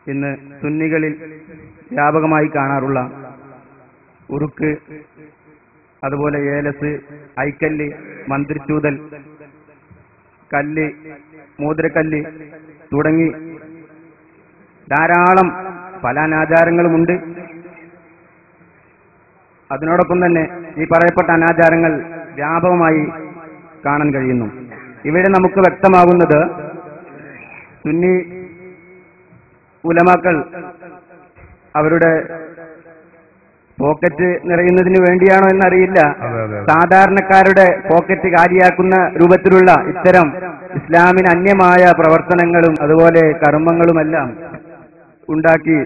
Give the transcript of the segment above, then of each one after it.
ഇന്ന് സുന്നികളിൽ വ്യാപകമായി കാണാറുള്ള ഉറുക്ക് അതുപോലെ ഏലസ് ഐക്കല്ല് മന്ത്രിച്ചൂതൽ കല്ല് മോതിരക്കല്ല് തുടങ്ങി ധാരാളം പല അനാചാരങ്ങളുമുണ്ട് അതിനോടൊപ്പം തന്നെ ഈ പറയപ്പെട്ട അനാചാരങ്ങൾ വ്യാപകമായി കാണാൻ കഴിയുന്നു ഇവിടെ നമുക്ക് വ്യക്തമാകുന്നത് സുന്നി ഉലമാക്കൾ അവരുടെ പോക്കറ്റ് നിറയുന്നതിന് വേണ്ടിയാണോ എന്നറിയില്ല അതെ, അതെ, അതെ. സാധാരണക്കാരുടെ പോക്കറ്റ് കാലിയാക്കുന്ന രൂപത്തിലുള്ള ഇത്തരം ഇസ്ലാമിന് അന്യമായ പ്രവർത്തനങ്ങളും അതുപോലെ കർമ്മങ്ങളുമെല്ലാം ഉണ്ടാക്കി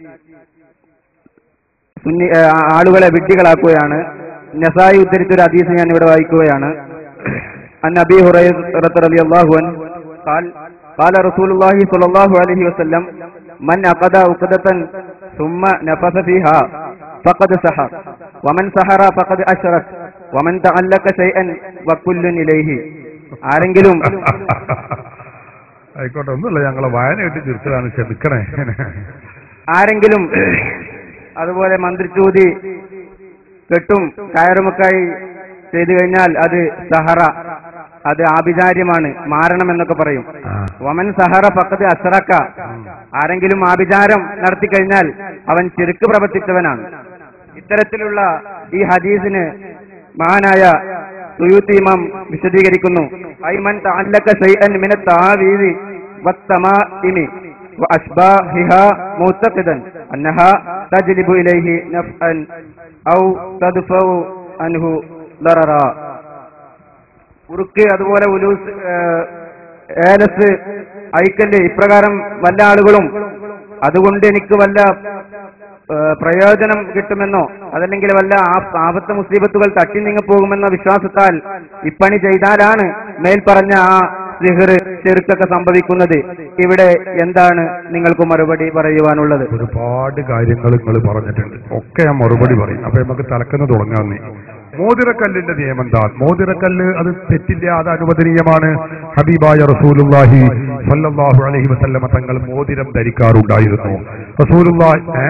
സുന്നി ഏ, ആ- ആളുകളെ വിഡ്ഢികളാക്കുകയാണ് നസായി ഉദ്ധരിച്ചൊരു ഹദീസ് ഞാൻ ഇവിടെ വായിക്കുകയാണ് അൻ അബി ഹുറൈറ റളിയല്ലാഹു അൻഹു قال قال رسول الله صلى الله عليه وسلم من عقد عقدة ثم نفث فيها فقد سحر ومن سحر فقد أشرك ومن تعلق شيئا وكل إليه ആരെങ്കിലും ആയിക്കോട്ടെ ഒന്നുമില്ല ഞങ്ങളെ വായന കിട്ടി ചിരിച്ചതാണ് ക്ഷമിക്കണേ ആരെങ്കിലും അതുപോലെ മന്ത്രിച്ചൂതി കെട്ടും കയറുമൊക്കായി ചെയ്തു കഴിഞ്ഞാൽ അത് സഹറ അത് ആഭിചാര്യമാണ് മാരണം എന്നൊക്കെ പറയും ആ. വമൻ സഹറ പക്കത്ത് അസറക്ക ആരെങ്കിലും ആഭിചാരം നടത്തി കഴിഞ്ഞാൽ അവൻ ചെറുക്ക് പ്രവർത്തിച്ചവനാണ് ഇത്തരത്തിലുള്ള ഈ ഹദീസിന് മഹാനായ സുയൂത്തി ഇമാം വിശദീകരിക്കുന്നു ഐമൻ തഅല്ലക ശൈഅൻ മിന താവീദി വത്തമാഇമി وأشباهها معتقدا أنها تجلب إليه نفعا أو تدفع عنه ضررا ഉറുക്ക് അതുപോലെ ഉലൂസ് ഏഹ്, ഏലസ് ഐക്കല്ല് ഇപ്രകാരം വല്ല ആളുകളും അതുകൊണ്ട് എനിക്ക് വല്ല ഏഹ്, പ്രയോജനം കിട്ടുമെന്നോ അതല്ലെങ്കിൽ വല്ല ആ- ആപത്ത് മുസീബത്തുകൾ തട്ടി നീങ്ങി പോകുമെന്ന വിശ്വാസത്താൽ ഇപ്പണി ചെയ്താലാണ് മേൽ പറഞ്ഞ ആ സിഹർ ചെറുക്കൊക്കെ സംഭവിക്കുന്നത് ഇവിടെ എന്താണ് നിങ്ങൾക്ക് മറുപടി പറയുവാനുള്ളത് ഒരുപാട് കാര്യങ്ങൾ നിങ്ങൾ പറഞ്ഞിട്ടുണ്ട് ഒക്കെ ഞാൻ മറുപടി പറയും അപ്പൊ നമുക്ക് തലക്കെന്ന് തുടങ്ങാന്നേ മോതിരക്കല്ലിന്റെ നിയമം എന്താ മോതിരക്കല്ല് അത് തെറ്റില്ല അത് അനുവദനീയമാണ് ഹബീബായ റസൂലുള്ളാഹി സല്ലല്ലാഹു അലൈഹി വസല്ലമ തങ്ങൾ മോതിരം ധരിക്കാറുണ്ടായിരുന്നു റസൂലുള്ളാഹി ഏ?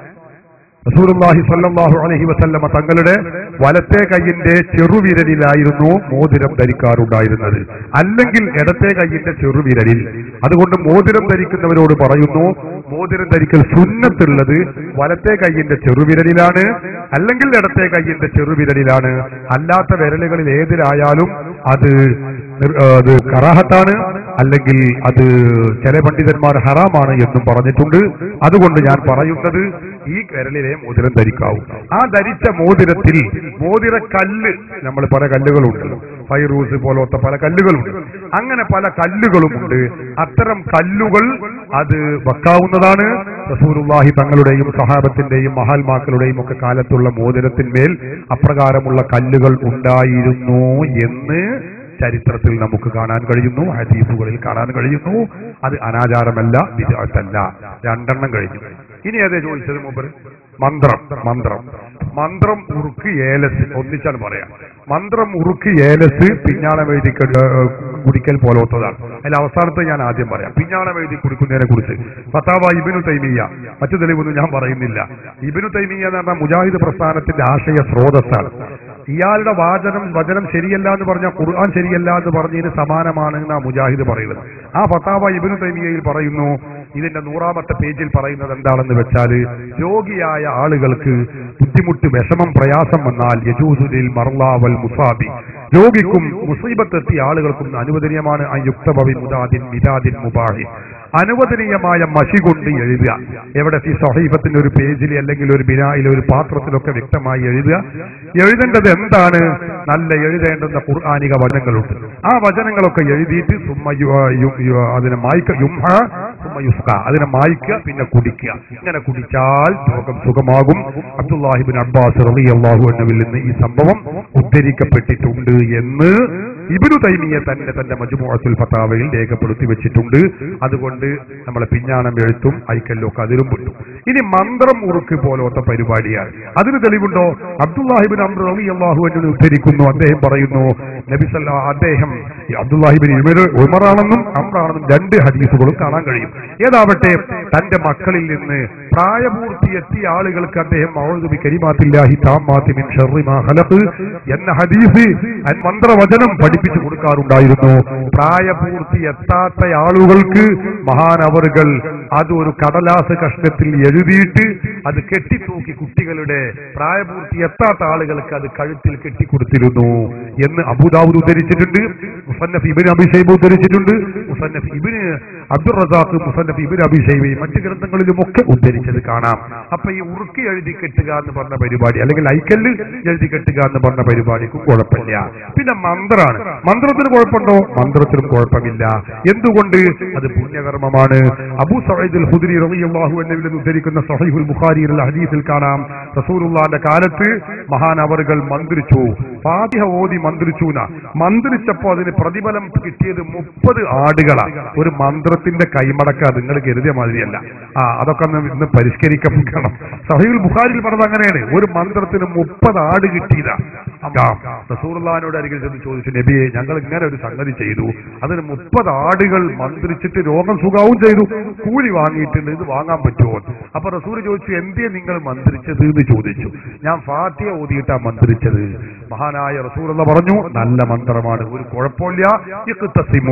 റസൂലുള്ളാഹി സല്ലല്ലാഹു അലൈഹി വസല്ലമ തങ്ങളുടെ വലത്തെ കൈയിന്റെ ചെറുവിരലിലായിരുന്നു മോതിരം ധരിക്കാറുണ്ടായിരുന്നത് അല്ലെങ്കിൽ ഇടത്തെ കൈയിന്റെ ചെറുവിരലിൽ അതുകൊണ്ട് മോതിരം ധരിക്കുന്നവരോട് പറയുന്നു മോതിരം ധരിക്കൽ സുന്നത്തുള്ളത് വലത്തെ കൈയിന്റെ ചെറുവിരലിലാണ് അല്ലെങ്കിൽ ഇടത്തെ കൈയിന്റെ ചെറുവിരലിലാണ് അല്ലാത്ത വിരലുകളിൽ ഏതിലായാലും അത് നിർ- ആ, അത് കറാഹത്താണ് അല്ലെങ്കിൽ അത് ചില പണ്ഡിതന്മാർ ഹറാമാണ് എന്നും പറഞ്ഞിട്ടുണ്ട് അതുകൊണ്ട് ഞാൻ പറയുന്നത് ഈ വിരലിലെ മോതിരം ധരിക്കാവൂ ആ ധരിച്ച മോതിരത്തിൽ മോതിര കല്ല് നമ്മൾ പല കല്ലുകളുണ്ട് ഫൈറൂസ് പോലത്തെ പല കല്ലുകളുണ്ട് അങ്ങനെ പല കല്ലുകളുമുണ്ട് അത്തരം കല്ലുകൾ അത് വെക്കാവുന്നതാണ് റസൂലുള്ളാഹി തങ്ങളുടെയും സഹാബത്തിന്റെയും മഹാത്മാക്കളുടെയും ഒക്കെ കാലത്തുള്ള മോതിരത്തിന്മേൽ അപ്രകാരമുള്ള കല്ലുകൾ ഉണ്ടായിരുന്നു എന്ന് ചരിത്രത്തിൽ നമുക്ക് കാണാൻ കഴിയുന്നു ഹദീസുകളിൽ കാണാൻ കഴിയുന്നു അത് അനാചാരമല്ല വിദഗ്ധല്ല രണ്ടെണ്ണം കഴിഞ്ഞു ഇനി അതേ ചോദിച്ചത് മുമ്പ് മന്ത്രം മന്ത്രം മന്ത്രം ഉറുക്ക് ഏലസ് ഒന്നിച്ചാണ് പറയാം മന്ത്രം ഉറുക്ക് ഏലസ് പിഞ്ഞാളം എഴുതി ക- ഏഹ് കുടിക്കൽ പോലത്തതാണ് അതിൽ അവസാനത്തെ ഞാൻ ആദ്യം പറയാം പിഞ്ഞാളം എഴുതി കുടിക്കുന്നതിനെ കുറിച്ച് ഫത്താവ ഇബിനു തൈമിയ മറ്റു തെളിവൊന്നും ഞാൻ പറയുന്നില്ല ഇബിനു തൈമിയ എന്ന് പറഞ്ഞാൽ മുജാഹിദ് പ്രസ്ഥാനത്തിന്റെ ആശയ സ്രോതസ്സാണ് ഇയാളുടെ വാചനം വചനം ശരിയല്ല എന്ന് പറഞ്ഞാൽ ഖുർആൻ ശരിയല്ല എന്ന് പറഞ്ഞതിന് സമാനമാണ് എന്നാ മുജാഹിദ് പറയുന്നത് ആ ഫത്താവ ഇബിനു തൈമിയയിൽ പറയുന്നു ഇതിന്റെ നൂറാമത്തെ പേജിൽ പറയുന്നത് എന്താണെന്ന് വെച്ചാൽ രോഗിയായ ആളുകൾക്ക് ബുദ്ധിമുട്ട് വിഷമം പ്രയാസം വന്നാൽ യജൂസുലിൽ മർലാവൽ മുസാബി രോഗിക്കും മുസീബത്തെത്തിയ ആളുകൾക്കും അനുവദനീയമാണ് അയുക്തഭവി മുദാദിൻ മിതാദിൻ മുബാഹി അനുവദനീയമായ മഷി കൊണ്ട് എഴുതുക എവിടെ ഈ സഹീഫത്തിന്റെ ഒരു പേജിൽ അല്ലെങ്കിൽ ഒരു ബിനായിൽ ഒരു പാത്രത്തിലൊക്കെ വ്യക്തമായി എഴുതുക എഴുതേണ്ടത് എന്താണ് നല്ല എഴുതേണ്ടുന്ന ഖുർആാനിക വചനങ്ങളുണ്ട് ആ വചനങ്ങളൊക്കെ എഴുതിയിട്ട് സുമ്മ യു- യു- യു- അതിനെ മായ്ക്ക യുംഹ സുമ്മ യുസ്ക അതിനെ മായ്ക്കുക പിന്നെ കുടിക്കുക ഇങ്ങനെ കുടിച്ചാൽ രോഗം സുഖമാകും അബ്ദുല്ലാഹിബിൻ അബ്ബാസ് റളിയല്ലാഹു അൻഹുവിൽ നിന്ന് ഈ സംഭവം ഉദ്ധരിക്കപ്പെട്ടിട്ടുണ്ട് എന്ന് ഇബിനു തൈമിയ തന്നെ തന്റെ മജുമുഅത്തുൽ ഫത്താവയിൽ രേഖപ്പെടുത്തി വെച്ചിട്ടുണ്ട് അതുകൊണ്ട് നമ്മളെ പിഞ്ഞാണം എഴുത്തും ഐക്കല്ലും ഒക്കെ അതിലും പെട്ടു ഇനി മന്ത്രം ഉറുക്ക് പോലത്തെ പരിപാടിയാണ് അതിന് തെളിവുണ്ടോ അബ്ദുല്ലാഹിബിൻ അമ്ര അലി അള്ളാഹു എന്നെ ഉദ്ധരിക്കുന്നു അദ്ദേഹം പറയുന്നു നബി സല്ലാ അദ്ദേഹം ഈ അബ്ദുല്ലാഹിബിൻ ഉമർ ഉമറാണെന്നും അമ്രാണെന്നും രണ്ട് ഹദീസുകളും കാണാൻ കഴിയും ഏതാവട്ടെ തന്റെ മക്കളിൽ നിന്ന് പ്രായപൂർത്തി എത്തിയ ആളുകൾക്ക് അദ്ദേഹം ഔദുബി കരിമാത്തില്ലാഹി താമാത്തി മിൻ ഷർറി മാ ഖലഖ് എന്ന ഹദീസ് അൻ- മന്ത്രവചനം പഠിപ്പിച്ചു കൊടുക്കാറുണ്ടായിരുന്നു പ്രായപൂർത്തി എത്താത്ത ആളുകൾക്ക് മഹാനവറുകൾ അത് ഒരു കടലാസ് കഷ്ണത്തിൽ എഴുതിയിട്ട് അത് കെട്ടിത്തൂക്കി കുട്ടികളുടെ പ്രായപൂർത്തി എത്താത്ത ആളുകൾക്ക് അത് കഴുത്തിൽ കെട്ടിക്കൊടുത്തിരുന്നു എന്ന് അബുദാവൂദ് ഉദ്ധരിച്ചിട്ടുണ്ട് മുസന്നഫ് ഇബിൻ അബിഷൈബ് ഉദ്ധരിച്ചിട്ടുണ്ട് മുസന്നഫ് ഇബിന് അബ്ദുൾ റസാഖ് മുസന്നഫ് ഇബിൻ അബിഷൈബയും മറ്റു ഗ്രന്ഥങ്ങളിലുമൊക്കെ ഉദ്ധരിച്ചത് കാണാം അപ്പൊ ഈ ഉറുക്കി എഴുതി കെട്ടുക എന്ന് പറഞ്ഞ പരിപാടി അല്ലെങ്കിൽ ഐക്കല്ല് എഴുതി കെട്ടുക എന്ന് പറഞ്ഞ പരിപാടിക്കും കുഴപ്പമില്ല പിന്നെ മന്ത്രാണ് മന്ത്രത്തിന് കുഴപ്പമുണ്ടോ മന്ത്രത്തിനും കുഴപ്പമില്ല എന്തുകൊണ്ട് അത് പുണ്യകർമ്മമാണ് അബൂ സഈദുൽ ഹുദരി റളിയല്ലാഹു അൻഹുവിൽ നിന്ന് ഉദ്ധരിക്കുന്ന സഹീഹുൽ ബുഖാരിയിലുള്ള ഹദീസിൽ കാണാം റസൂലുള്ളാന്റെ കാലത്ത് മഹാനവറുകൾ മന്ത്രിച്ചു ഫാത്തിഹ ഓതി മന്ത്രിച്ചു എന്നാ. മന്ത്രിച്ചപ്പോ അതിന് പ്രതിഫലം കിട്ടിയത് മുപ്പത് ആടുകളാണ് ഒരു മന്ത്രത്തിന്റെ കൈമടക്ക നിങ്ങൾ കരുതിയ മാതിരിയല്ല ആ അതൊക്കെ ഒന്ന് ഇന്ന് പരിഷ്കരിക്കപ്പെടണം സഹീൽ ബുഖാരിൽ പറഞ്ഞത് അങ്ങനെയാണ് ഒരു മന്ത്രത്തിന് മുപ്പത് ആട് കിട്ടിയതാ റസൂർലാനോട് അരികിൽ ചെന്ന് ചോദിച്ചു നബിയെ ഞങ്ങൾ ഇങ്ങനെ ഒരു സംഗതി ചെയ്തു അതിന് മുപ്പത് ആടുകൾ മന്ത്രിച്ചിട്ട് രോഗം സുഖാവും ചെയ്തു കൂലി വാങ്ങിയിട്ടുണ്ട് ഇത് വാങ്ങാൻ പറ്റുമോ അപ്പൊ റസൂൽ ചോദിച്ചു എന്തേ നിങ്ങൾ മന്ത്രിച്ചത് എന്ന് ചോദിച്ചു ഞാൻ ഫാത്തിയ ഓതിയിട്ടാ മന്ത്രിച്ചത് മഹാനായ റസൂൽ എന്ന് പറഞ്ഞു നല്ല മന്ത്രമാണ് ഒരു കുഴപ്പമില്ല ഇഖ്തസിമൂ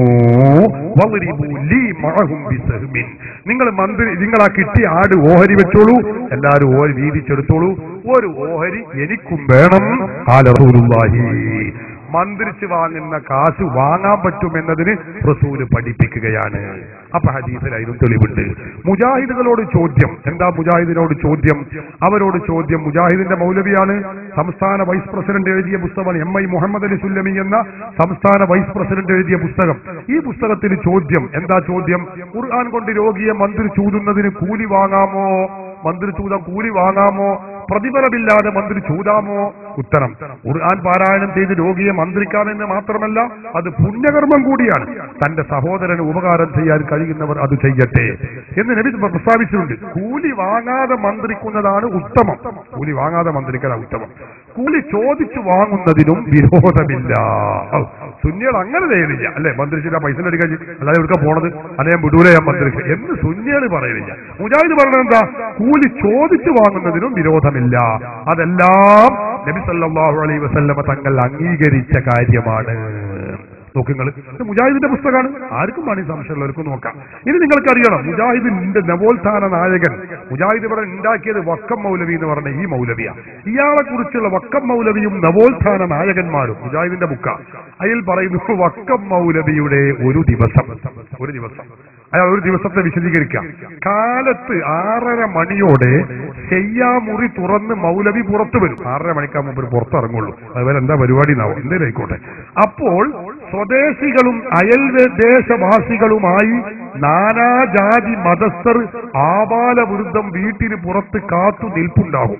വളിബൂ ലീ മഅഹും ബിസഹ്മിൻ. നിങ്ങൾ മന്ത്രി നിങ്ങൾ ആ കിട്ടിയ ആട് ഓഹരി വെച്ചോളൂ എല്ലാരും ഓഹരി വീതിച്ചെടുത്തോളൂ ഒരു ഓഹരി എനിക്കും വേണം കാല റസൂലുള്ളാഹി മന്ത്രിച്ച് വാങ്ങുന്ന കാശ് വാങ്ങാൻ പറ്റുമെന്നതിന് റസൂല് പഠിപ്പിക്കുകയാണ് അപ്പൊ ഹദീസിലായിരുന്നു തെളിവുണ്ട് മുജാഹിദുകളോട് ചോദ്യം എന്താ മുജാഹിദിനോട് ചോദ്യം അവരോട് ചോദ്യം മുജാഹിദിന്റെ മൗലവിയാണ് സംസ്ഥാന വൈസ് പ്രസിഡന്റ് എഴുതിയ പുസ്തകമാണ് എം ഐ മുഹമ്മദ് അലി സുല്ലമി എന്ന സംസ്ഥാന വൈസ് പ്രസിഡന്റ് എഴുതിയ പുസ്തകം ഈ പുസ്തകത്തിൽ ചോദ്യം എന്താ ചോദ്യം ഖുർആൻ കൊണ്ട് രോഗിയെ മന്ത്രി ചൂതുന്നതിന് കൂലി വാങ്ങാമോ മന്ത്രി ചൂതം കൂലി വാങ്ങാമോ പ്രതിഫലമില്ലാതെ മന്ത്രി ചൂതാമോ ഉത്തരം ഖുർആൻ പാരായണം ചെയ്ത് രോഗിയെ മന്ത്രിക്കാമെന്ന് മാത്രമല്ല അത് പുണ്യകർമ്മം കൂടിയാണ് തന്റെ സഹോദരന് ഉപകാരം ചെയ്യാൻ കഴിയുന്നവർ അത് ചെയ്യട്ടെ എന്ന് നബി പ്രസ്താവിച്ചിട്ടുണ്ട് കൂലി വാങ്ങാതെ മന്ത്രിക്കുന്നതാണ് ഉത്തമം കൂലി വാങ്ങാതെ മന്ത്രിക്കലാണ് ഉത്തമം കൂലി ചോദിച്ചു വാങ്ങുന്നതിനും വിരോധമില്ല ഔ, സുന്നികൾ അങ്ങനെ ചെയ്യുന്നില്ല അല്ലെ മന്ത്രിച്ചിട്ട് പൈസ എടുക്കാൻ അല്ലാതെ എവിടെ പോണത് അല്ലെ ഞാൻ വിടൂല ഞാൻ മന്ത്രിക്ക് എന്ന് സുന്നികൾ പറയുന്നില്ല മുജാഹിദ് പറഞ്ഞത് എന്താ കൂലി ചോദിച്ചു വാങ്ങുന്നതിനും വിരോധമില്ല അതെല്ലാം നബി സല്ലല്ലാഹു അലൈഹി വസല്ലമ തങ്ങൾ അംഗീകരിച്ച കാര്യമാണ് നോക്കുങ്ങൾ ഇത് മുജാഹിദിന്റെ പുസ്തകമാണ് ആർക്കും വേണി സംശയമുള്ളവർക്കും നോക്കാം ഇനി നിങ്ങൾക്ക് അറിയണം മുജാഹിദിന്റെ നവോത്ഥാന നായകൻ മുജാഹിദ് ഇവിടെ ഉണ്ടാക്കിയത് വക്കം മൗലവി എന്ന് പറഞ്ഞ ഈ മൗലവിയ ഇയാളെ കുറിച്ചുള്ള വക്കം മൗലവിയും നവോത്ഥാന നായകന്മാരും മുജാഹിദിന്റെ ബുക്ക അതിൽ പറയുന്നു വക്കം മൗലവിയുടെ ഒരു ദിവസം ഒരു ദിവസം അയാൾ ഒരു ദിവസത്തെ വിശദീകരിക്കാം കാലത്ത് ആറര മണിയോടെ ചെയ്യാമുറി തുറന്ന് മൗലവി പുറത്തു വരും ആറര മണിക്കാ മുമ്പ് പുറത്തിറങ്ങുള്ളൂ അതുപോലെ എന്താ പരിപാടി എന്നാവും എന്തേലും ആയിക്കോട്ടെ അപ്പോൾ സ്വദേശികളും അയൽദേശവാസികളുമായി നാനാജാതി മതസ്ഥർ ആബാലവൃദ്ധം വീട്ടിന് പുറത്ത് കാത്തു നിൽപ്പുണ്ടാകും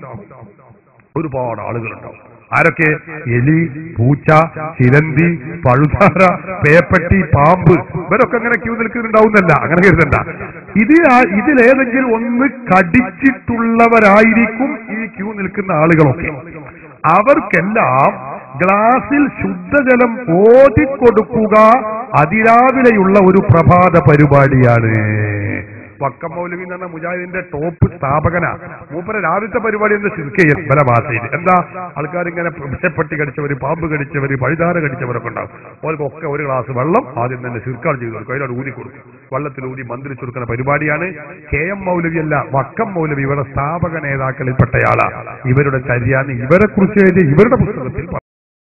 ഒരുപാട് ആളുകളുണ്ടാവും ആരൊക്കെ എലി പൂച്ച ചിലന്തി പഴുതാര പേപ്പട്ടി പാമ്പ് ഇവരൊക്കെ അങ്ങനെ ക്യൂ നിൽക്കുന്നുണ്ടാവുന്നല്ല അങ്ങനെ കരുതണ്ട ഇത് ആ- ഇതിലേതെങ്കിലും ഒന്ന് കടിച്ചിട്ടുള്ളവരായിരിക്കും ഈ ക്യൂ നിൽക്കുന്ന ആളുകളൊക്കെ അവർക്കെല്ലാം ഗ്ലാസിൽ ശുദ്ധജലം ഓതിക്കൊടുക്കുക അതിരാവിലെയുള്ള ഒരു പ്രഭാത പരിപാടിയാണ് വക്കം മൗലവി എന്ന് പറഞ്ഞ മുജാഹിദിന്റെ ടോപ്പ് സ്ഥാപകനാ മൂപ്പര രാവിലത്തെ പരിപാടി എന്ന് ശിർക്കയിൽ പല ഭാഷയിൽ എന്താ ആൾക്കാർ ഇങ്ങനെ പട്ടി കടിച്ചവര് പാമ്പ് കടിച്ചവര് പഴുതാര കടിച്ചവരൊക്കെ ഉണ്ടാവും അവർക്കൊക്കെ ഒരു ഗ്ലാസ് വെള്ളം ആദ്യം തന്നെ ശിർക്കാൾ ചെയ്തു കൊടുക്കും അതിനോട് ഊതി കൊടുക്കും വെള്ളത്തിൽ ഊതി മന്ത്രിച്ചു കൊടുക്കുന്ന പരിപാടിയാണ് കെ എം മൗലവി അല്ല വക്കം മൗലവി ഇവരുടെ സ്ഥാപക നേതാക്കളിൽപ്പെട്ടയാളാ ഇവരുടെ ചര്യാന്ന് ഇവരെ കുറിച്ച് ഇവരുടെ പുസ്തകത്തിൽ